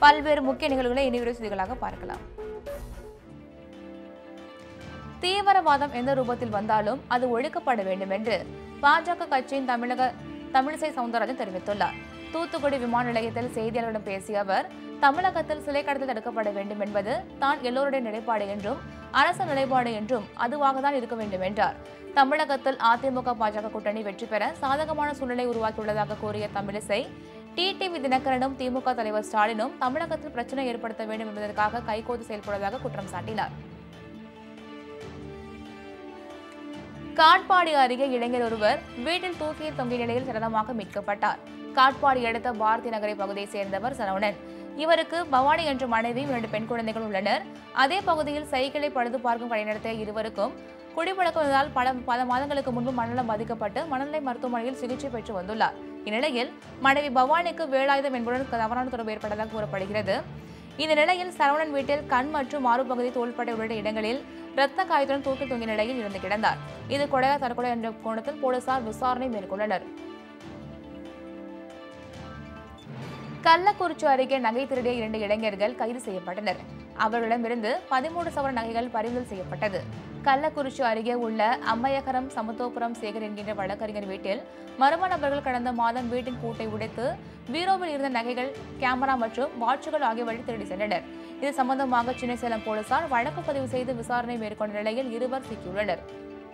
பல்வேறு முக்கிய நிகழ்வுகளை இனி விரைவு செய்திகளாக பார்க்கலாம் தீவிரவாதம் எந்த ரூபத்தில் வந்தாலும் அது ஒழிக்கப்பட வேண்டும் என்று பாஜக கட்சியின் தமிழக தமிழிசை சவுந்தரராஜன் தெரிவித்துள்ளார் தூத்துக்குடி விமான நிலையத்தில் செய்தியாளர்களிடம் பேசிய அவர் தமிழகத்தில் சிலை கடத்தல் தடுக்கப்பட வேண்டும் என்பது தான் எல்லோருடைய நிலைப்பாடு என்றும் அரசு நிலைப்பாடு என்றும் அதுவாக தான் இருக்க வேண்டும் என்றார் தமிழகத்தில் அதிமுக பாஜக கூட்டணி வெற்றி பெற சாதகமான சூழ்நிலை உருவாக்கியுள்ளதாக கூறிய தமிழிசை டிடிவி தினகரனும் திமுக தலைவர் ஸ்டாலினும் தமிழகத்தில் பிரச்சனை ஏற்படுத்த வேண்டும் என்பதற்காக கைகோர்த்து செயல்படுவதாக குற்றம் சாட்டினார் காட்பாடி அருகே இளைஞர் ஒருவர் வீட்டில் தூக்கியில் தொங்கிய நிலையில் சடலமாக மீட்கப்பட்டார் காட்பாடி அடுத்த பாரதி நகரை பகுதியைச் சேர்ந்தவர் சரவணன் இவருக்கு பவானி என்ற மனைவியும் இரண்டு பெண் குழந்தைகள் உள்ளனர் அதே பகுதியில் சைக்கிளை பழுது பார்க்கும் கடை நடத்திய இருவருக்கும் குடிப்பழக்கம் இருந்ததால் பல பல மாதங்களுக்கு முன்பு மனநலம் பாதிக்கப்பட்டு மனநிலை மருத்துவமனையில் சிகிச்சை பெற்று வந்துள்ளார் இந்நிலையில் மனைவி பவானிக்கு வேலாயுதம் என்பதுடன் தவறான தொடர்பு ஏற்பட்டதாக கூறப்படுகிறது இந்த நிலையில் சரவணன் வீட்டில் கண் மற்றும் மாறுபகுதி தோள்பட்டை உள்ளிட்ட இடங்களில் இரத்த காயத்துடன் தூக்கில் தொங்கிய நிலையில் இருந்து கிடந்தார் இது கொலையா தற்கொலை என்ற கோணத்தில் போலீசார் விசாரணை மேற்கொண்டனர் கள்ளக்குறிச்சி அருகே நகை திருடிய இரண்டு இளைஞர்கள் கைது செய்யப்பட்டனர் அவர்களிடமிருந்து பதிமூன்று சவர நகைகள் பறிமுதல் செய்யப்பட்டது கள்ளக்குறிச்சி அருகே உள்ள அம்மையகரம் சமத்துவபுரம் சேகர் என்கின்ற வழக்கறிஞர் வீட்டில் மர்ம நபர்கள் கடந்த மாதம் வீட்டின் பூட்டை உடைத்து பீரோவில் இருந்த நகைகள் கேமரா மற்றும் வாட்சுகள் ஆகியவற்றை திருடி சென்றனர் இது சம்பந்தமாக சின்ன சேலம் போலீசார் வழக்கு பதிவு செய்து விசாரணை மேற்கொண்ட நிலையில் இருவர் சிக்கியுள்ளனர்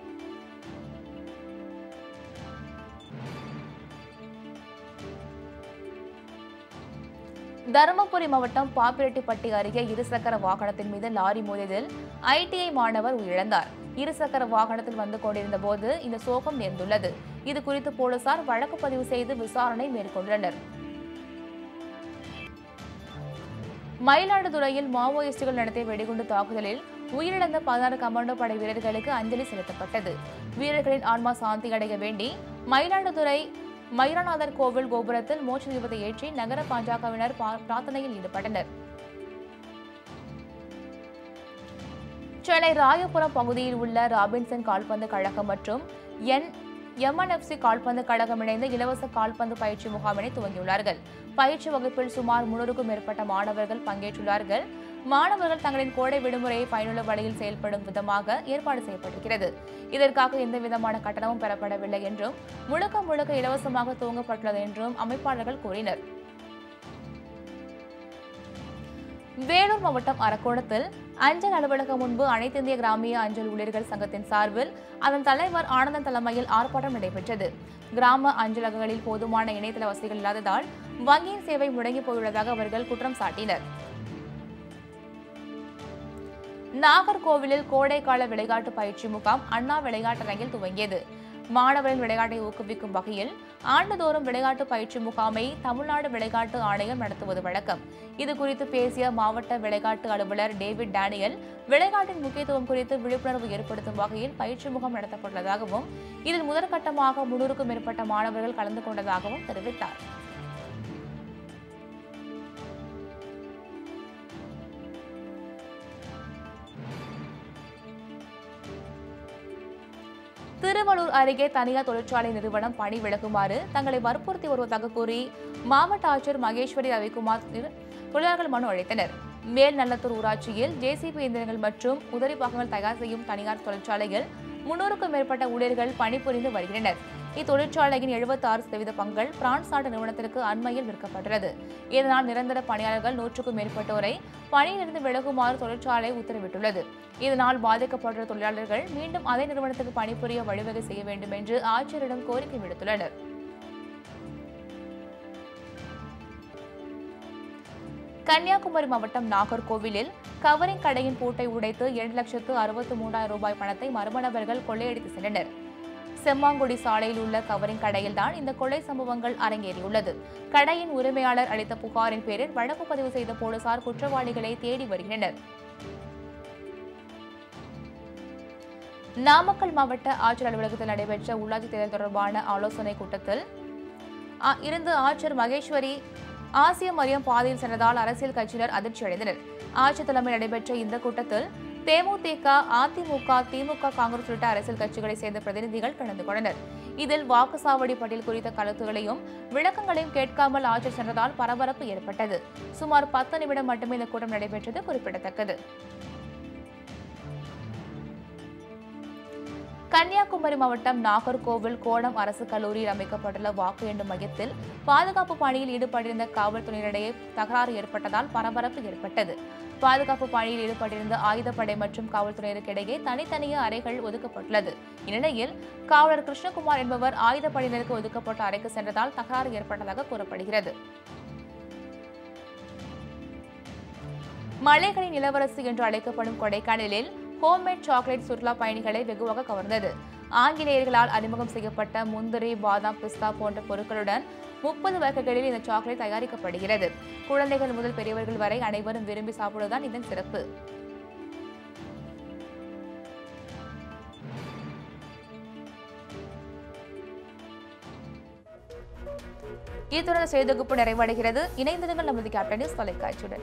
தருமபுரி மாவட்டம் பாப்பிரெட்டிப்பட்டி அருகே இருசக்கர வாகனத்தின் மீது லாரி மோதியதில் ஐடிஐ மாணவர் உயிரிழந்தார் இருசக்கர வாகனத்தில் வந்து கொண்டிருந்த போது இந்த சோகம் நேர்ந்துள்ளது இது குறித்து போலீசார் வழக்கு பதிவு செய்து விசாரணை மேற்கொண்டனர் மயிலாடுதுறையில் மாவோயிஸ்டுகள் நடத்திய வெடிகுண்டு தாக்குதலில் உயிரிழந்த பதினாறு கமாண்டோ படை வீரர்களுக்கு அஞ்சலி செலுத்தப்பட்டது வீரர்களின் ஆன்மா சாந்தி அடைய வேண்டி மயிலாடுதுறை மயூரநாதர் கோவில் கோபுரத்தில் மோட்ச தீபத்தை ஏற்றி நகர பாஜகவினர் பா- பிரார்த்தனையில் ஈடுபட்டனர் சென்னை ராயபுரம் பகுதியில் உள்ள ராபின்சன் கால்பந்து கழகம் மற்றும் என் எம்என்எஃப்சி கால்பந்து கழகம் இணைந்து இலவச கால்பந்து பயிற்சி முகாமினை துவங்கியுள்ளார்கள் பயிற்சி வகுப்பில் சுமார் முன்னூறுக்கும் மேற்பட்ட மாணவர்கள் பங்கேற்றுள்ளார்கள் மாணவர்கள் தங்களின் கோடை விடுமுறையை பயனுள்ள வழியில் செயல்படும் விதமாக ஏற்பாடு செய்யப்பட்டிருக்கிறது இதற்காக எந்த விதமான கட்டணமும் பெறப்படவில்லை என்றும் முழுக்க முழுக்க இலவசமாக துவங்கப்பட்டுள்ளது என்றும் அமைப்பாளர்கள் கூறினர் வேலூர் மாவட்டம் அரக்கோணத்தில் அஞ்சல் அலுவலகம் முன்பு அனைத்து இந்திய கிராமிய அஞ்சல் ஊழியர்கள் சங்கத்தின் சார்பில் அதன் தலைவர் ஆனந்தன் தலைமையில் ஆர்ப்பாட்டம் நடைபெற்றது கிராம அஞ்சலகங்களில் போதுமான இணையதள வசதிகள் இல்லாததால் வங்கியின் சேவை முடங்கி போயுள்ளதாக அவர்கள் குற்றம் சாட்டினர் நாகர்கோவிலில் கோடைக்கால விளையாட்டு பயிற்சி முகாம் அண்ணா விளையாட்டரங்கில் துவங்கியது மாணவரின் விளையாட்டை ஊக்குவிக்கும் வகையில் ஆண்டுதோறும் விளையாட்டு பயிற்சி முகாமை தமிழ்நாடு விளையாட்டு ஆணையம் நடத்துவது வழக்கம் இது குறித்து பேசிய மாவட்ட விளையாட்டு அலுவலர் டேவிட் டேனியல் விளையாட்டின் முக்கியத்துவம் குறித்து விழிப்புணர்வு ஏற்படுத்தும் வகையில் பயிற்சி முகாம் நடத்தப்பட்டுள்ளதாகவும் இதில் முதற்கட்டமாக முன்னூறுக்கும் மேற்பட்ட மாணவர்கள் கலந்து கொண்டதாகவும் தெரிவித்தார் திருவள்ளூர் அருகே தனியார் தொழிற்சாலை நிறுவனம் பணி விலகுமாறு தங்களை வற்புறுத்தி வருவதாக கூறி மாவட்ட ஆட்சியர் மகேஸ்வரி ரவிக்குமார் திரு- தொழிலாளர்கள் மனு அளித்தனர் மேல் நல்லத்தூர் ஊராட்சியில் ஜேசிபி இயந்திரங்கள் மற்றும் உதிரி பாகங்கள் தயார் செய்யும் தனியார் தொழிற்சாலையில் முன்னூறுக்கும் மேற்பட்ட ஊழியர்கள் பணிபுரிந்து வருகின்றனர் இத்தொழிற்சாலையின் 76% சதவீத பங்குகள் பிரான்ஸ் நாட்டு நிறுவனத்திற்கு அண்மையில் விற்கப்பட்டுள்ளது இதனால் நிரந்தர பணியாளர்கள் நூற்றுக்கும் மேற்பட்டோரை பணியிலிருந்து விலகுமாறு தொழிற்சாலை உத்தரவிட்டுள்ளது இதனால் பாதிக்கப்பட்டுள்ள தொழிலாளர்கள் மீண்டும் அதே நிறுவனத்துக்கு பணிபுரிய வழிவகை செய்ய வேண்டும் என்று ஆட்சியரிடம் கோரிக்கை விடுத்துள்ளனர் கன்னியாகுமரி மாவட்டம் நாகர்கோவிலில் கவரிங் கடையின் பூட்டை உடைத்து இரண்டு லட்சத்து அறுபத்து மூன்றாயிரம் ரூபாய் பணத்தை மர்ம நபர்கள் கொள்ளையடித்து சென்றனர் செம்மாங்குடி சாலையில் உள்ள கவரிங் கடையில்தான் இந்த கொள்ளை சம்பவங்கள் அரங்கேறியுள்ளது கடையின் உரிமையாளர் அளித்த புகாரின் பேரில் வழக்கு பதிவு செய்த போலீசார் குற்றவாளிகளை தேடி வருகின்றனர் நாமக்கல் மாவட்ட ஆட்சியர் அலுவலகத்தில் நடைபெற்ற உள்ளாட்சி தேர்தல் தொடர்பான ஆலோசனை கூட்டத்தில் ஆ, இருந்து ஆட்சியர் மகேஸ்வரி ஆசிய மரியம் பாதையில் சென்றதால் அரசியல் கட்சியினர் அதிர்ச்சி அடைந்தனர் ஆட்சியர் தலைமையில் நடைபெற்ற இந்த கூட்டத்தில் தேமுதிக அதிமுக திமுக காங்கிரஸ் உள்ளிட்ட அரசியல் கட்சிகளைச் சேர்ந்த பிரதிநிதிகள் கலந்து கொண்டனர் இதில் வாக்குச்சாவடி பட்டியல் குறித்த கருத்துகளையும் விளக்கங்களையும் கேட்காமல் ஆட்சியர் சென்றதால் பரபரப்பு ஏற்பட்டது சுமார் பத்து நிமிடம் மட்டுமே இந்த கூட்டம் நடைபெற்றது குறிப்பிடத்தக்கது கன்னியாகுமரி மாவட்டம் நாகர்கோவில் கோணம் அரசு கல்லூரியில் அமைக்கப்பட்டுள்ள வாக்கு எண்ணும் மையத்தில் பாதுகாப்பு பணியில் ஈடுபட்டிருந்த காவல்துறையினரிடையே தகராறு ஏற்பட்டதால் பரபரப்பு ஏற்பட்டது பாதுகாப்பு பணியில் ஈடுபட்டிருந்த ஆயுதப்படை மற்றும் காவல்துறையினருக்கு இடையே தனித்தனியே அறைகள் ஒதுக்கப்பட்டுள்ளது இந்நிலையில் காவலர் கிருஷ்ணகுமார் என்பவர் ஆயுதப்படையினருக்கு ஒதுக்கப்பட்ட அறைக்கு சென்றதால் தகராறு ஏற்பட்டதாக கூறப்படுகிறது மலைகளின் இளவரசி என்று அழைக்கப்படும் கொடைக்கானலில் ஹோம்மேட் சாக்லேட் சுற்றுலா பயணிகளை வெகுவாக கவர்ந்தது ஆங்கிலேயர்களால் அறிமுகம் செய்யப்பட்ட முந்திரி பாதாம் பிஸ்தா போன்ற பொருட்களுடன் முப்பது வகைகளில் இந்த சாக்லேட் தயாரிக்கப்படுகிறது குழந்தைகள் முதல் பெரியவர்கள் வரை அனைவரும் விரும்பி சாப்பிடுவதுதான் இதன் சிறப்பு இத்துடன் செய்தொகுப்பு நிறைவடைகிறது இணைந்திருங்கள் நமது கேப்டன் நியூஸ் தொலைக்காட்சியுடன்